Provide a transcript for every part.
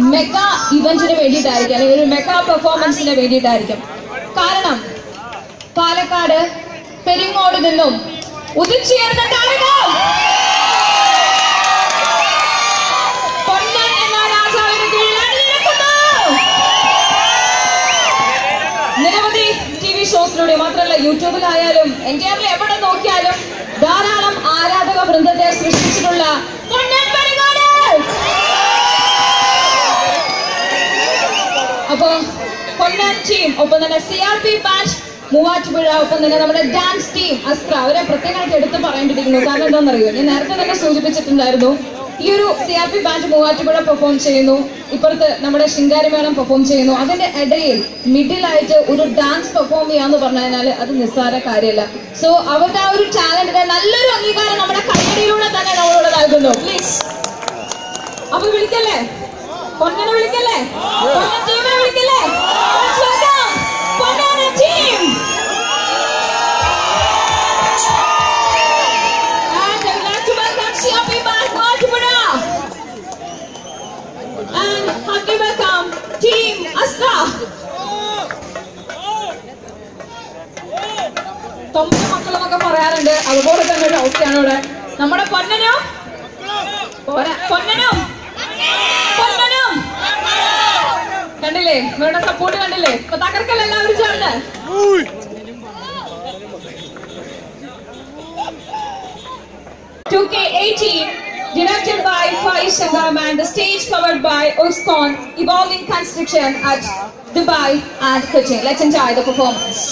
Mega ഇവന്റിന് വേണ്ടിയിട്ടായിരിക്കും അല്ലെങ്കിൽ ഒരു mega പെർഫോമൻസിന് വേണ്ടിയിട്ടായിരിക്കും കാരണം പാലക്കാട് പെരിങ്ങോട് നിന്നും ഉദിച്ചുയർന്ന താരകം പൊന്നൻ എന്ന രാജാവിന് കീഴിൽ അണിനിരക്കുന്നു. നിരവധി ടി വി ഷോസിലൂടെ മാത്രമല്ല യൂട്യൂബിലായാലും ഇന്ത്യയിൽ എവിടെ നോക്കിയാലും ധാരാളം ആരാധക വൃന്ദത്തെ സൃഷ്ടിച്ചിട്ടുള്ള പൊന്നൻ പെരിങ്ങോട് അപ്പോ കൊല്ലം ടീം ഒപ്പം തന്നെ C R P batch Muvattupuzha ഒപ്പം തന്നെ നമ്മുടെ ഡാൻസ് ടീം അസ്ത്ര അവരെ പ്രത്യേകമായിട്ട് എടുത്ത് പറയേണ്ടിയിരിക്കുന്നു കാരണം എന്താണെന്നറിയോ ഞാൻ നേരത്തെ തന്നെ സൂചിപ്പിച്ചിട്ടുണ്ടായിരുന്നു ഈ ഒരു C R P band Muvattupuzha perform ചെയ്യുന്നു ഇപ്പുറത്ത് നമ്മുടെ ശിങ്കാരിമേളം പെർഫോം ചെയ്യുന്നു അതിന്റെ ഇടയിൽ മിഡിലായിട്ട് ഒരു ഡാൻസ് പെർഫോം ചെയ്യാന്ന് പറഞ്ഞു കഴിഞ്ഞാൽ അത് നിസ്സാര കാര്യമല്ല സോ അവരുടെ ആ ഒരു ടാലന്റിന്റെ നല്ലൊരു അംഗീകാരം നമ്മുടെ കൈയടിയിലൂടെ തന്നെ നമ്മളോട് നൽകുന്നു പ്ലീസ് അപ്പൊ വിളിക്കല്ലേ പൊന്നനെ വിളിക്കല്ലേ പൊന്നൻ ടീമിനെ വിളിക്കല്ലേ Let's welcome പൊന്നാന team. And I would like to welcome CRP Bank Maltipura. And heartily welcome Team Astra. തൊമ്പ മക്കളെന്നൊക്കെ പറയാറുണ്ട് അതുപോലെ തന്നെ ഒരു അവസ്ഥയാണ് ഇവിടെ നമ്മുടെ പൊന്നനോ പോരാ പൊന്നനും പൊന്നനും കണ്ടില്ലേ ഇവരുടെ സപ്പോർട്ട് കണ്ടില്ലേ ഇപ്പൊ തകർക്കല്ല എല്ലാവരും ചേർന്ന് two K eighteen directed by Faiz Sangam and the stage covered by Oscon, evolving construction at Dubai and Kochi. Let's enjoy the performance.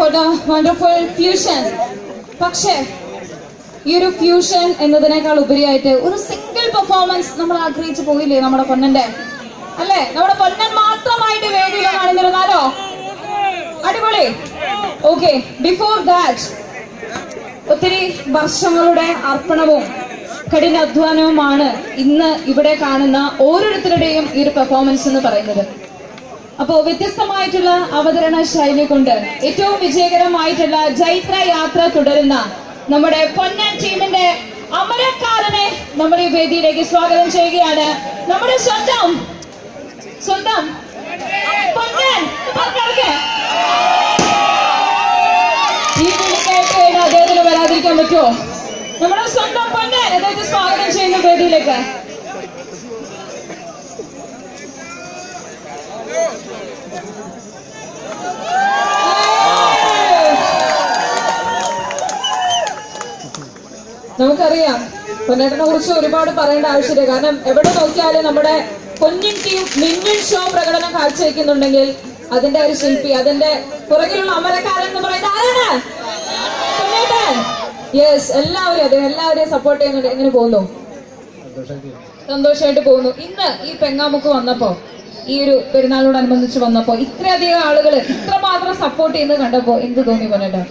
For the wonderful fusion പക്ഷേ ഈ ഒരു ഫ്യൂഷൻ എന്നതിനേക്കാൾ ഉപരിയായിട്ട് ഒരു സിംഗിൾ പെർഫോമൻസ് നമ്മൾ ആഗ്രഹിച്ചു പോയില്ലേ നമ്മുടെ പൊന്നന്റെ അല്ലേ നമ്മുടെ പൊന്നൻ മാത്രമായിട്ട് വേദിയിൽ കാണിന്നിരുന്നാലോ അടിപൊളി ഓക്കെ ബിഫോർ ദാറ്റ് ഒത്തിരി വർഷങ്ങളുടെ അർപ്പണവും കഠിനാധ്വാനവുമാണ് ഇന്ന് ഇവിടെ കാണുന്ന ഓരോരുത്തരുടെയും ഈ ഒരു പെർഫോമൻസ് എന്ന് പറയുന്നത് അപ്പോ വ്യത്യസ്തമായിട്ടുള്ള അവതരണ ശൈലി കൊണ്ട് ഏറ്റവും വിജയകരമായിട്ടുള്ള ജൈത്ര യാത്ര തുടരുന്ന നമ്മുടെ പൊന്നൻ ടീമിന്റെ അമരക്കാരനെ നമ്മൾ ഈ വേദിയിലേക്ക് സ്വാഗതം ചെയ്യുകയാണ് നമ്മുടെ സ്വന്തം സ്വന്തം പൊന്നൻ പറഞ്ഞേ ഈ വിളിക്കായിട്ട് വേണം അദ്ദേഹത്തിന് വരാതിരിക്കാൻ പറ്റുമോ നമ്മുടെ സ്വന്തം പൊന്നൻ അദ്ദേഹത്തെ സ്വാഗതം ചെയ്യുന്ന വേദിയിലേക്ക് നമുക്കറിയാം പൊന്നേട്ടനെ കുറിച്ച് ഒരുപാട് പറയേണ്ട ആവശ്യമില്ല കാരണം എവിടെ നോക്കിയാലും നമ്മുടെ പൊന്നിൻ ടീം മിന്നൻ ഷോ പ്രകടനം കാഴ്ചവെക്കുന്നുണ്ടെങ്കിൽ അതിന്റെ ഒരു ശില്പി അതിന്റെ പുറകിലുള്ള അമരക്കാരൻ എന്ന് പറയുന്നത് ആരാണ് പൊന്നേട്ടൻ യെസ് എല്ലാവരും അതെ എല്ലാവരെയും സപ്പോർട്ട് ചെയ്യുന്നുണ്ട് എങ്ങനെ പോകുന്നു സന്തോഷമായിട്ട് പോകുന്നു ഇന്ന് ഈ പെങ്ങാമുക്ക് വന്നപ്പോ ഈ ഒരു പെരുന്നാളിനോടനുബന്ധിച്ച് വന്നപ്പോ ഇത്രയധികം ആളുകൾ ഇത്രമാത്രം സപ്പോർട്ട് ചെയ്യുന്നത് കണ്ടപ്പോ എന്ത് തോന്നി പൊന്നേട്ടൻ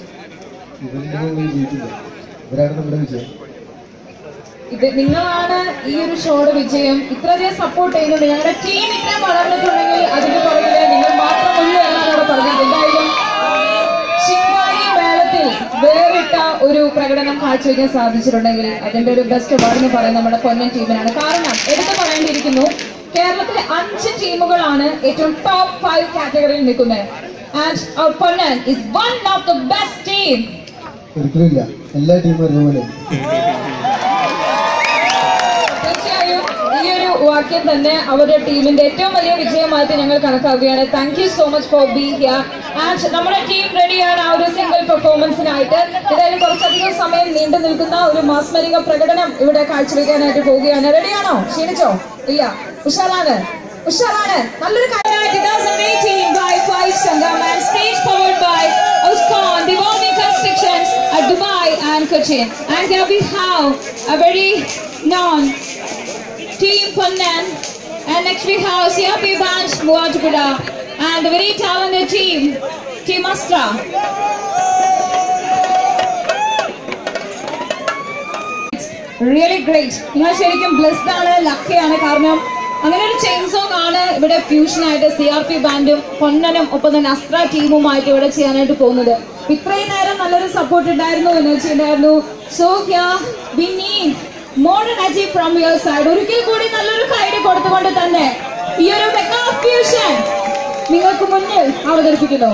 ഇവരാണ് നമ്മുടെ വിജയം ഇത് നിങ്ങളാണ് ഈ ഒരു ഷോയുടെ വിജയം ഇത്രയധികം സപ്പോർട്ട് ചെയ്യുന്നത് ഞങ്ങളുടെ ടീം ഇത്രയും വളർന്നിട്ടുണ്ടെങ്കിൽ അതിന്റെ പുറകില് നിങ്ങൾ മാത്രമല്ല എന്നാണ് അവിടെ പറഞ്ഞത് എന്തായാലും ശിങ്കാരി മേളത്തിൽ വേറിട്ട ഒരു പ്രകടനം കാഴ്ചവെക്കാൻ സാധിച്ചിട്ടുണ്ടെങ്കിൽ അതിന്റെ ഒരു ബെസ്റ്റ് അവാർഡ് എന്ന് പറയുന്നത് നമ്മുടെ പൊന്നൻ ടീമിനാണ് കാരണം എടുത്തു പറയേണ്ടിയിരിക്കുന്നു കേരളത്തിലെ അഞ്ച് ടീമുകളാണ് ഏറ്റവും ടോപ്പ് ഫൈവ് കാറ്റഗറിയിൽ നിൽക്കുന്നത് ആൻഡ് അവർ Ponnan is one of the best team ഒരിക്കലും ഇല്ല എല്ലാ ടീമും ഒരുപോലെ തീർച്ചയായും ഈ ഒരു വാക്യം തന്നെ അവരുടെ ടീമിന്റെ ഏറ്റവും വലിയ വിജയമായിട്ട് ഞങ്ങൾ കണക്കാക്കുകയാണ് thank you so much for be here and നമ്മുടെ ടീം റെഡിയാണ് ആ ഒരു സിംഗിൾ പെർഫോമൻസിനായിട്ട് ഏതായാലും കുറച്ചധികം സമയം നീണ്ടു നിൽക്കുന്ന ഒരു മാസ്മരിക പ്രകടനം ഇവിടെ കാഴ്ചവെക്കാനായിട്ട് പോവുകയാണ് റെഡിയാണോ ക്ഷീണിച്ചോ ഇല്ല ഉഷാറാണ് ഉഷാറാണ് നല്ലൊരു കാര്യം 2018 by Five Sangam and stage powered by Uscon, Devoni Constructions at Dubai and Cochin. And here we have a very known Team Pannan. And next we have CRP Branch Muajpura and the very talented team, Team Astra. Really great നിങ്ങൾ ശരിക്കും blessed ആണ് lucky ആണ് കാരണം അങ്ങനെ ഒരു chain song ആണ് ഇവിടെ fusion ആയിട്ട് സി ആർ പി ബാൻഡും പൊന്നനും ഒപ്പം തന്നെ അസ്ത്ര ടീമുമായിട്ട് ഇവിടെ ചെയ്യാനായിട്ട് പോകുന്നത് ഇത്രയും നേരം നല്ലൊരു സപ്പോർട്ട് ഉണ്ടായിരുന്നു എനർജി ഉണ്ടായിരുന്നു so we need more energy from your side ഒരിക്കൽ കൂടി നല്ലൊരു കൈഡ് കൊടുത്തുകൊണ്ട് തന്നെ ഈ ഒരു മെഗാ ഫ്യൂഷൻ നിങ്ങൾക്ക് മുന്നിൽ അവതരിപ്പിക്കുന്നു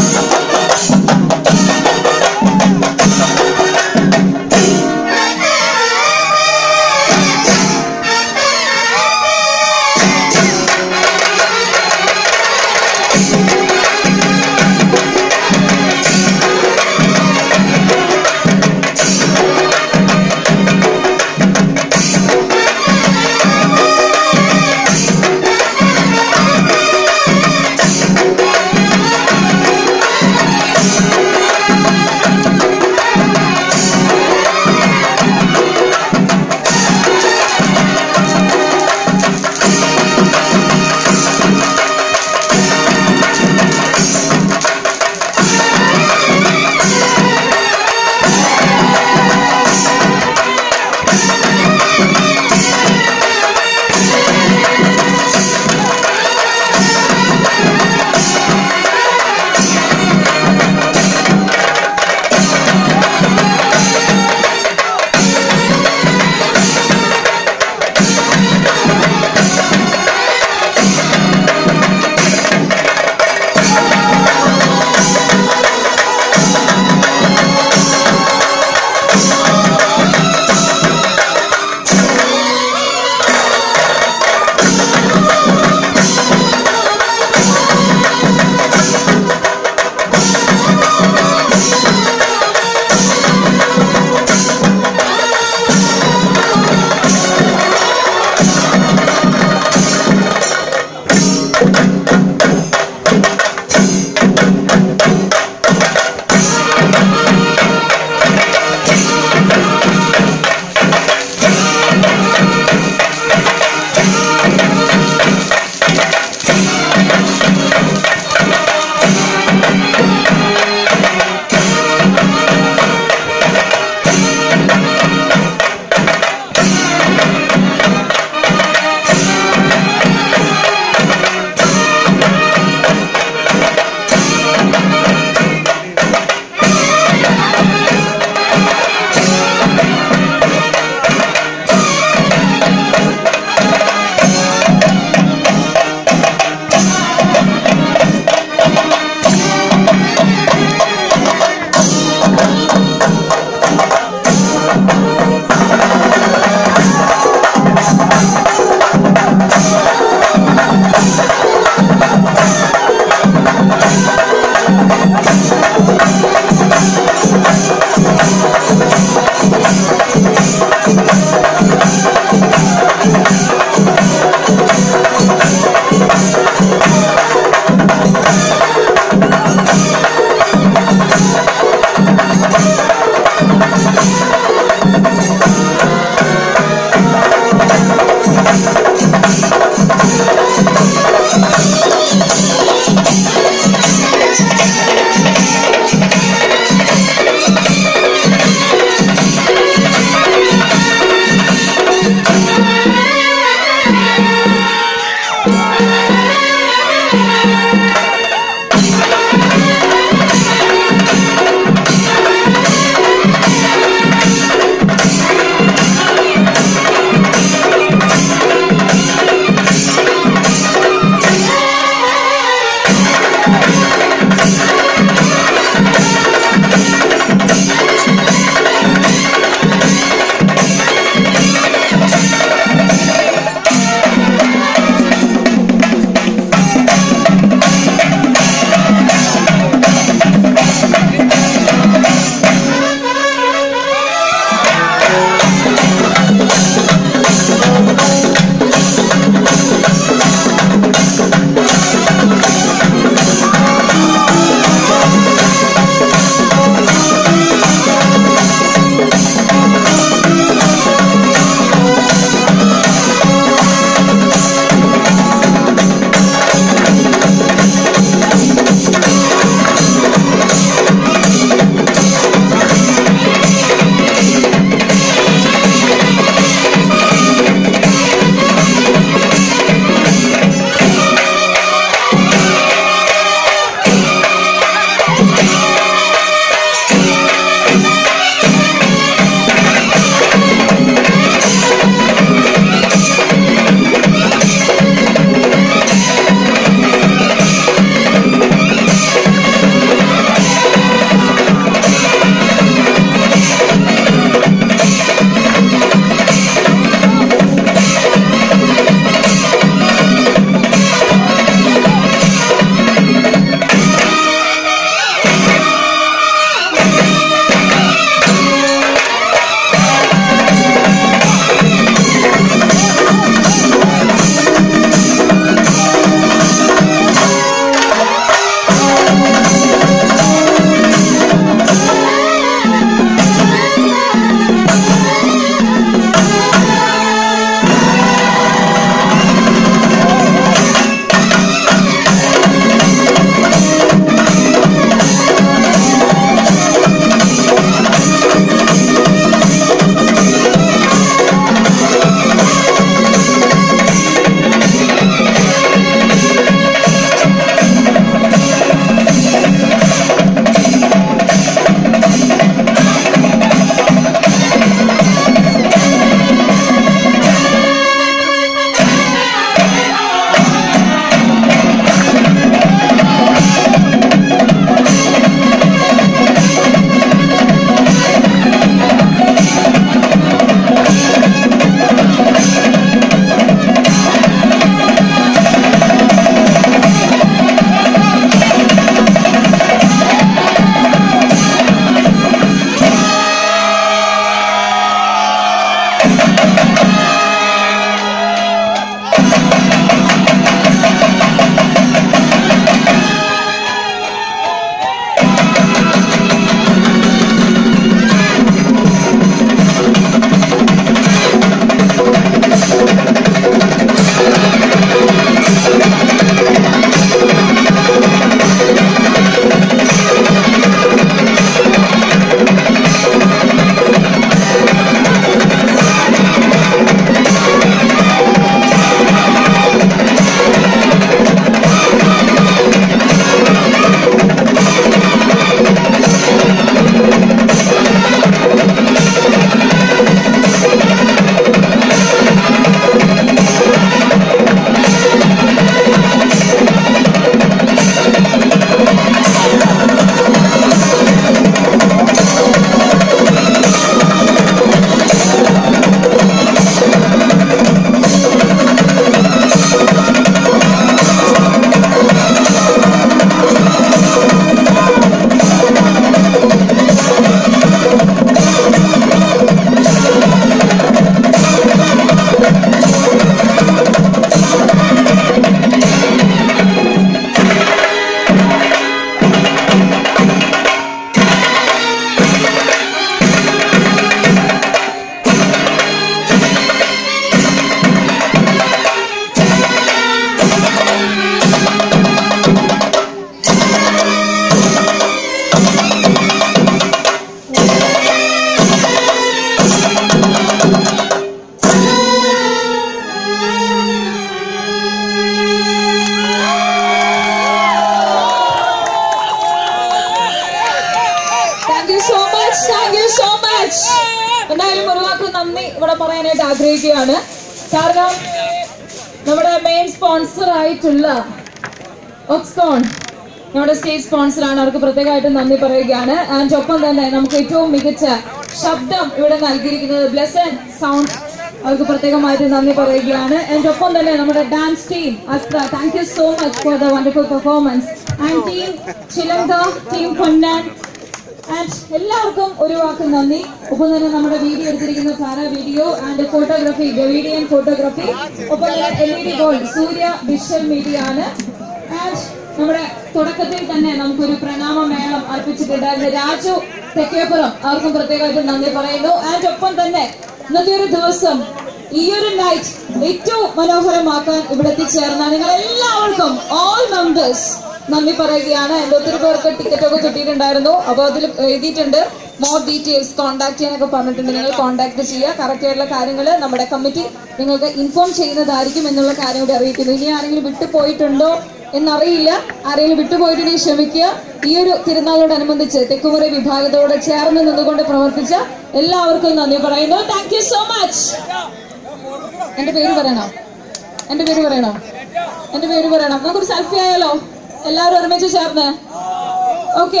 ആഗ്രഹിക്കുകയാണ് കാരണം നമ്മുടെ മെയിൻ സ്പോൺസർ ആയിട്ടുള്ള ഓക്സ്കോൺ നമ്മുടെ സ്റ്റേജ് സ്പോൺസർ ആണ് അവർക്ക് പ്രത്യേകമായിട്ട് നന്ദി പറയുകയാണ് ആൻഡ് ഒപ്പം തന്നെ നമുക്ക് ഏറ്റവും മികച്ച ശബ്ദം ഇവിടെ നൽകിയിരിക്കുന്നത് ബ്ലെസൻ സൗണ്ട് അവർക്ക് പ്രത്യേകമായിട്ട് നന്ദി പറയുകയാണ് ആൻഡ് ഒപ്പം തന്നെ നമ്മുടെ dance team Astra thank you so much for the wonderful performance and team Chilanka team Ponnan and എല്ലാവർക്കും ഒരു വാക്ക് നന്ദി ഒപ്പം തന്നെ നമ്മുടെ വീഡിയോ എടുത്തിരിക്കുന്ന Thara video and photography video and photography ഒപ്പം തന്നെ L E D gold Surya visual media ആണ് ആൻഡ് നമ്മുടെ തുടക്കത്തിൽ തന്നെ നമുക്കൊരു പ്രണാമ മേളം അർപ്പിച്ചിട്ടുണ്ടായിരുന്ന രാജു തെക്കേപ്പുറം അവർക്കും പ്രത്യേകമായിട്ട് നന്ദി പറയുന്നു ആൻഡ് ഒപ്പം തന്നെ ഇന്നത്തെ ഒരു ദിവസം ഈ ഒരു നൈറ്റ് ഏറ്റവും മനോഹരമാക്കാൻ ഇവിടെ എത്തിച്ചേർന്ന നിങ്ങൾ എല്ലാവർക്കും ഓൾ മെമ്പേഴ്സ് നന്ദി പറയുകയാണ് എന്റെ ഒത്തിരി പേർക്ക് ടിക്കറ്റ് ഒക്കെ കിട്ടിയിട്ടുണ്ടായിരുന്നു അപ്പോൾ അതിൽ എഴുതിയിട്ടുണ്ട് മോർ ഡീറ്റെയിൽസ് കോൺടാക്ട് ചെയ്യാനൊക്കെ പറഞ്ഞിട്ടുണ്ട് നിങ്ങൾ കോൺടാക്ട് ചെയ്യുക കറക്റ്റ് ആയിട്ടുള്ള കാര്യങ്ങൾ നമ്മുടെ കമ്മിറ്റി നിങ്ങൾക്ക് ഇൻഫോം ചെയ്യുന്നതായിരിക്കും എന്നുള്ള കാര്യം കൂടി അറിയിക്കുന്നു ഇനി ആരെങ്കിലും വിട്ടുപോയിട്ടുണ്ടോ എന്നറിയില്ല ആരെങ്കിലും വിട്ടുപോയിട്ടുണ്ടെങ്കിൽ ക്ഷമിക്കുക ഈ ഒരു തിരുനാളോടനുബന്ധിച്ച് തെക്കുമുറി വിഭാഗത്തോട് ചേർന്ന് നിന്നുകൊണ്ട് പ്രവർത്തിച്ച എല്ലാവർക്കും നന്ദി പറയുന്നു താങ്ക് യു സോ മച്ച് എന്റെ പേര് പറയണോ എന്റെ പേര് പറയണോ എന്റെ പേര് പറയണം നമുക്കൊരു സെൽഫി ആയാലോ എല്ലാവരും ഒരുമിച്ച് ചേർന്ന് okay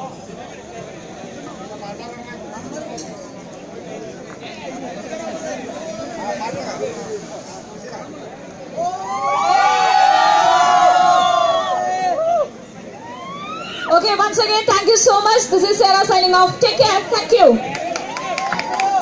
Okay, once again, thank you so much. This is Sarah signing off. Take care. Thank you.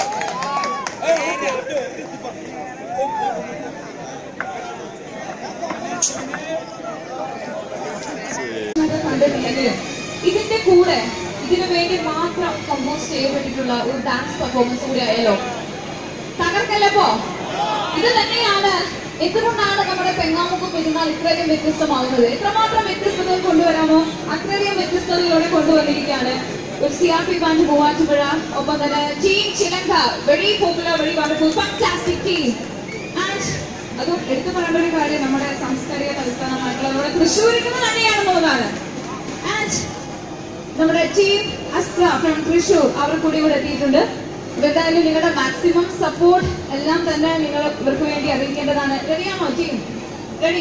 എന്നൊക്കെ കണ്ടിട്ടുണ്ടെങ്കിലും ഇതിന്റെ കൂടെ ഇതിനു വേണ്ടി മാത്രം കമ്പോസ് ചെയ്യപ്പെട്ടിട്ടുള്ള ഒരു ഡാൻസ് പെർഫോമൻസ് കൂടി ആയല്ലോ തകർക്കല്ലപ്പോ ഇത് തന്നെയാണ് എന്തുകൊണ്ടാണ് നമ്മുടെ പെങ്ങാമുക്കും പെരുന്നാൾ ഇത്രയധികം വ്യത്യസ്തമാകുന്നത് എത്രമാത്രം വ്യത്യസ്തത കൊണ്ടുവരാമോ അത്രയധികം വ്യത്യസ്തതയോടെ കൊണ്ടുവന്നിരിക്കുകയാണ് ഒരു C R P band Muvattupuzha ഒപ്പം തന്നെ team Chilanka very popular very wonderful fantastic team and അതും എടുത്തു പറയേണ്ട ഒരു കാര്യം നമ്മുടെ സാംസ്കാരിക തലസ്ഥാനമായിട്ടുള്ള നമ്മുടെ തൃശ്ശൂരിൽ നിന്ന് തന്നെയാണെന്നുള്ളതാണ് ആൻഡ് നമ്മുടെ ടീം അസ്ത്ര ഫ്രം തൃശ്ശൂർ അവർ കൂടി ഇവിടെ എത്തിയിട്ടുണ്ട് അപ്പൊ എന്തായാലും നിങ്ങളുടെ മാക്സിമം സപ്പോർട്ട് എല്ലാം തന്നെ നിങ്ങൾ ഇവർക്ക് വേണ്ടി അറിയിക്കേണ്ടതാണ് റെഡിയാണോ ടീം റെഡി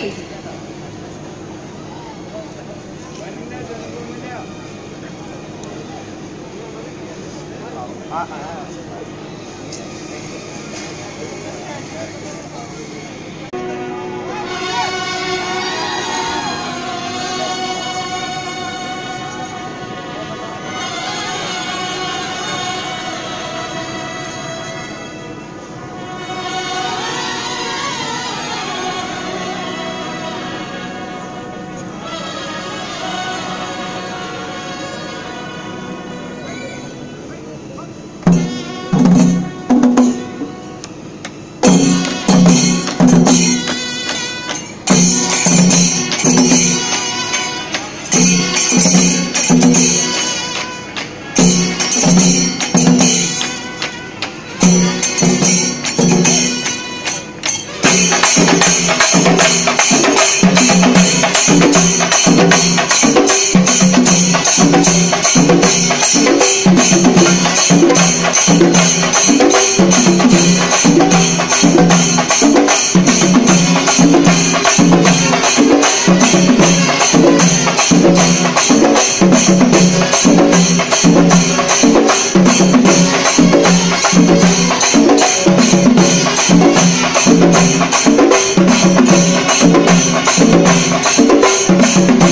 Thank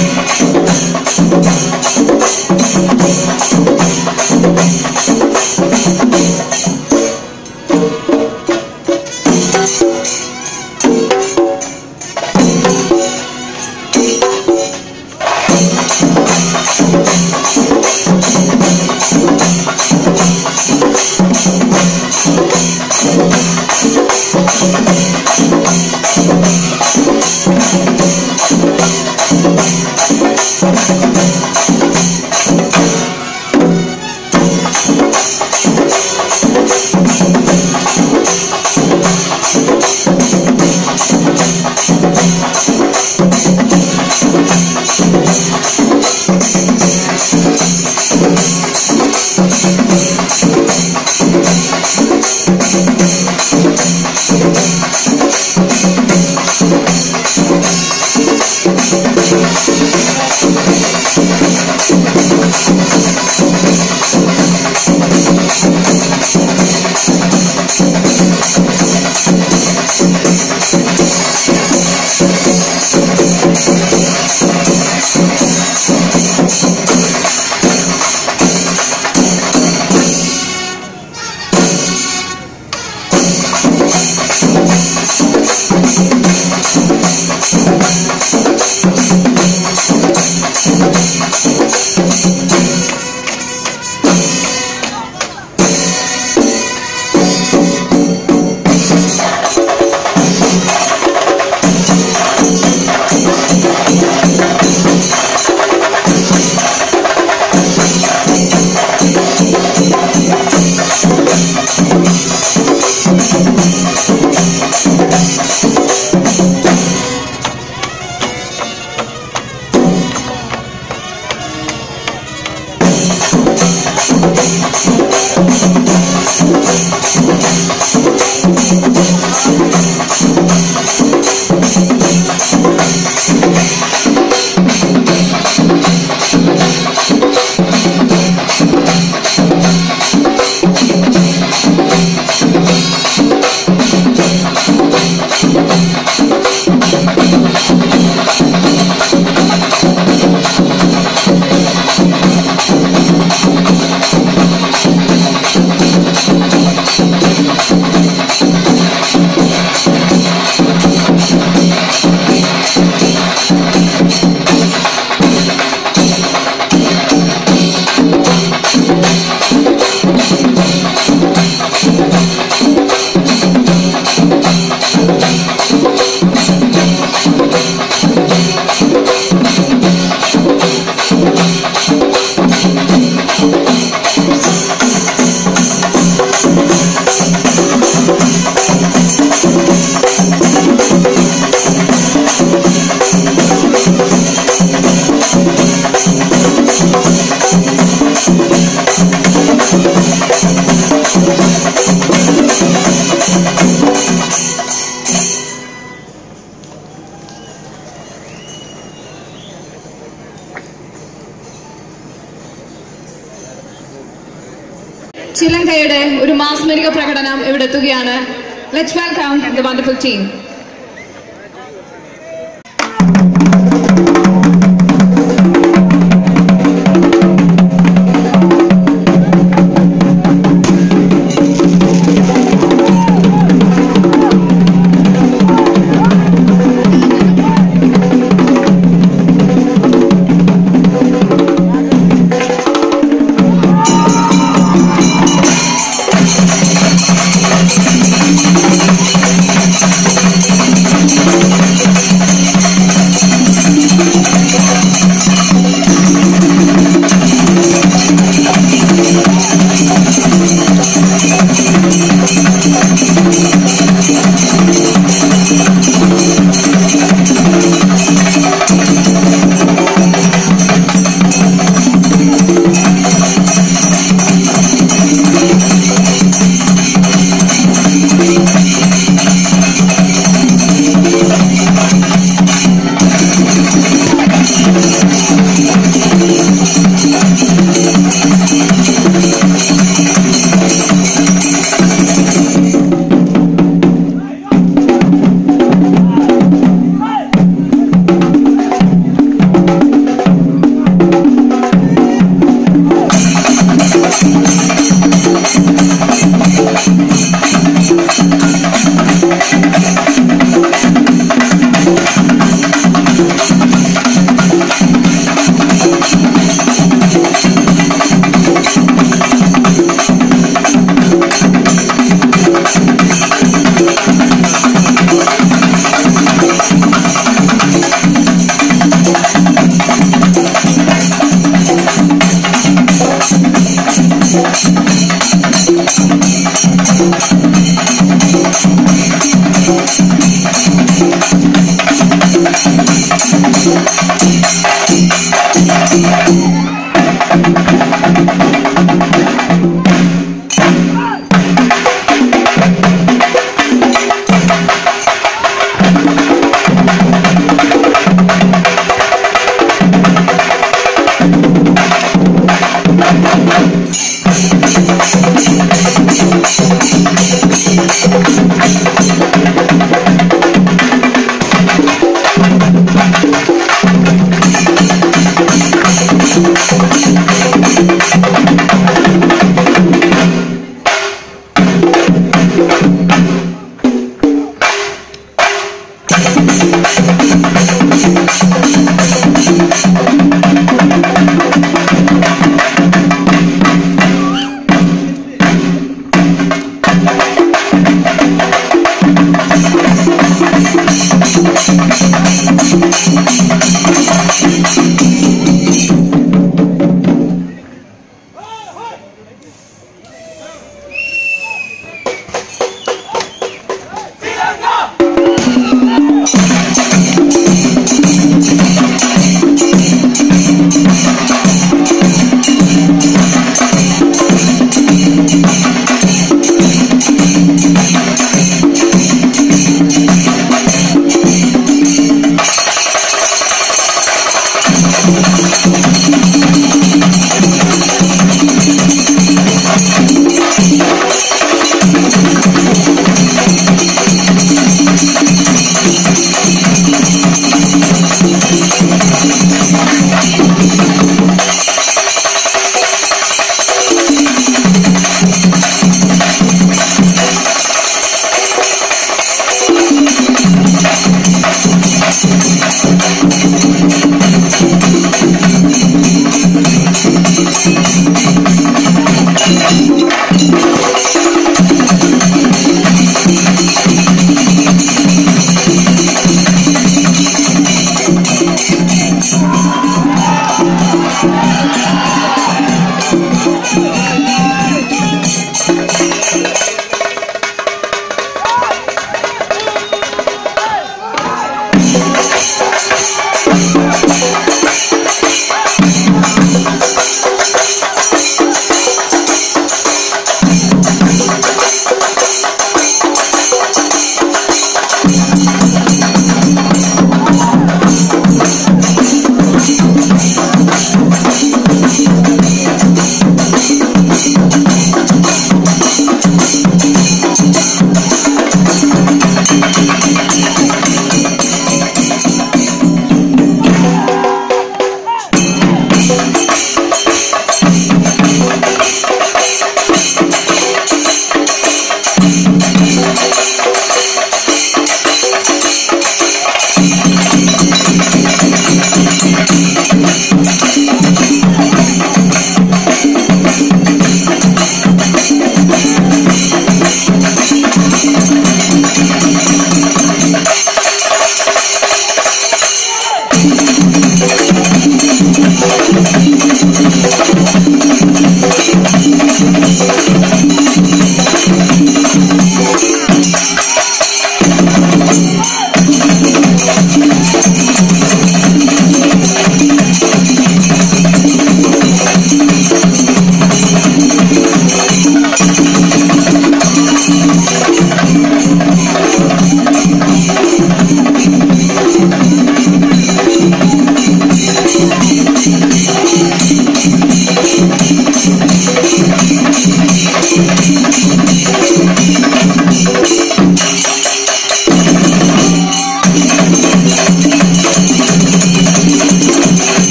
ശ്രീലങ്കയുടെ ഒരു മാസ്മരിക പ്രകടനം ഇവിടെ എത്തുകയാണ് let's welcome the wonderful team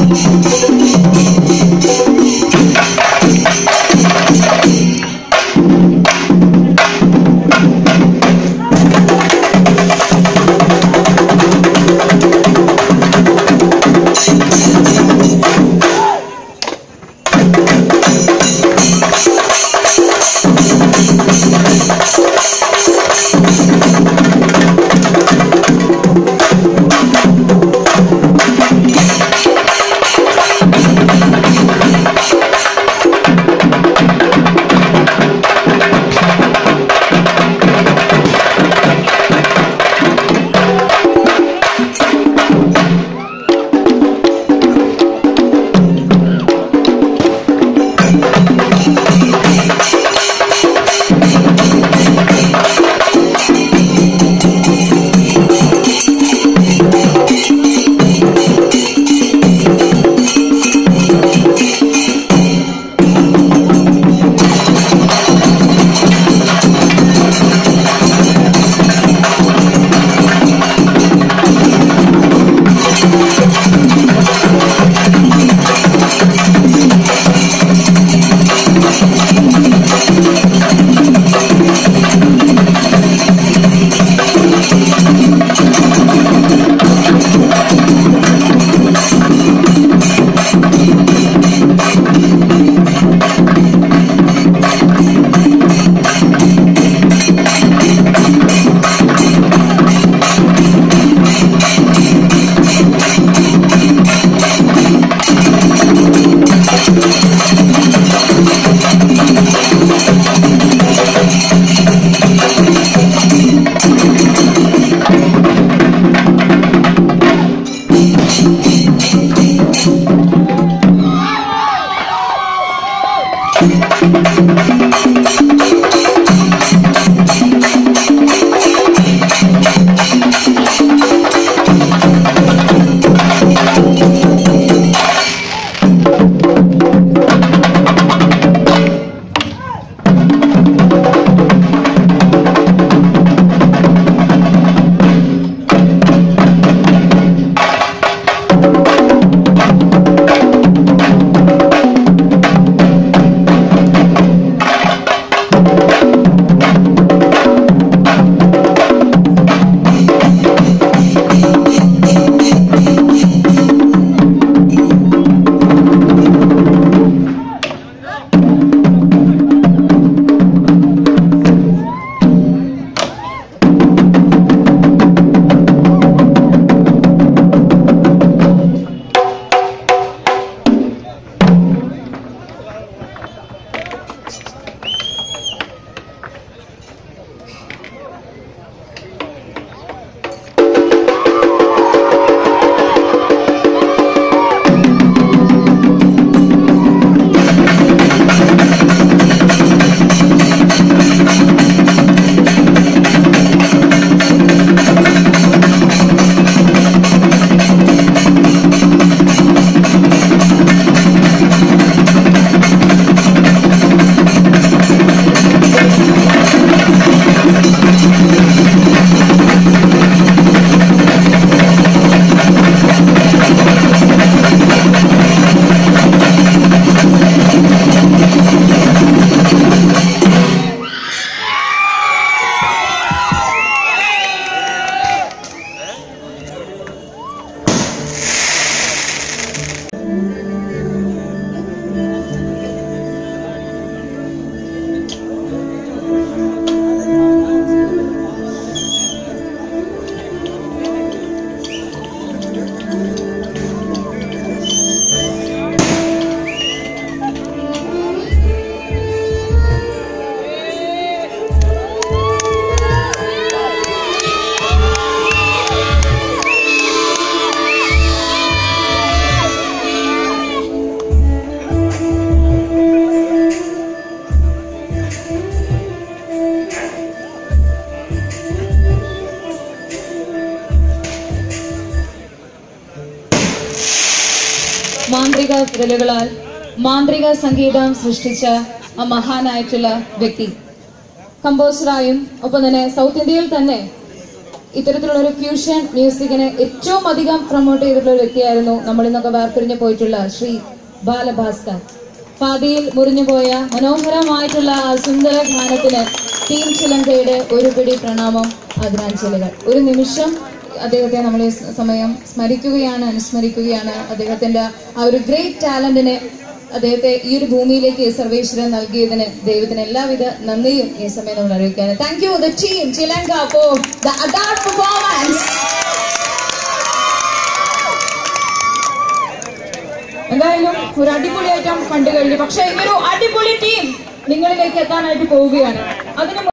മാന്ത്രിക വിരലുകളാൽ മാന്ത്രിക സംഗീതം സൃഷ്ടിച്ച ആ മഹാനായിട്ടുള്ള വ്യക്തി കമ്പോസറായും ഒപ്പം തന്നെ സൗത്ത് ഇന്ത്യയിൽ തന്നെ ഇത്തരത്തിലുള്ള ഒരു ഫ്യൂഷൻ മ്യൂസിക്കിനെ ഏറ്റവും അധികം പ്രൊമോട്ട് ചെയ്തിട്ടുള്ള ഒരു വ്യക്തിയായിരുന്നു നമ്മൾ ഇന്നൊക്കെ വേർപിരിഞ്ഞു പോയിട്ടുള്ള ശ്രീ ബാലഭാസ്കർ പാതിയിൽ മുറിഞ്ഞുപോയ മനോഹരമായിട്ടുള്ള ആ സുന്ദര ഗാനത്തിന് ടീം ശ്രീലങ്കയുടെ ഒരു പിടി പ്രണാമം ആദരാഞ്ജലികൾ ഒരു നിമിഷം അദ്ദേഹത്തെ നമ്മൾ ഈ സമയം സ്മരിക്കുകയാണ് അനുസ്മരിക്കുകയാണ് അദ്ദേഹത്തിന്റെ ആ ഒരു ഗ്രേറ്റ് ടാലന്റിനെ അദ്ദേഹത്തെ ഈ ഒരു ഭൂമിയിലേക്ക് സർവേശ്വരൻ നൽകിയതിന് ദൈവത്തിന് എല്ലാവിധ നന്ദിയും ഈ സമയം നമ്മൾ അറിയിക്കുകയാണ് thank you the team Sri Lanka for the അഡാർട്ട് പെർഫോമൻസ് എന്തായാലും ഒരു അടിപൊളി ഐറ്റം കണ്ടു കഴിഞ്ഞു പക്ഷേ ഈ ഒരു അടിപൊളി ടീം നിങ്ങളിലേക്ക് എത്താനായിട്ട് പോവുകയാണ് അതിന്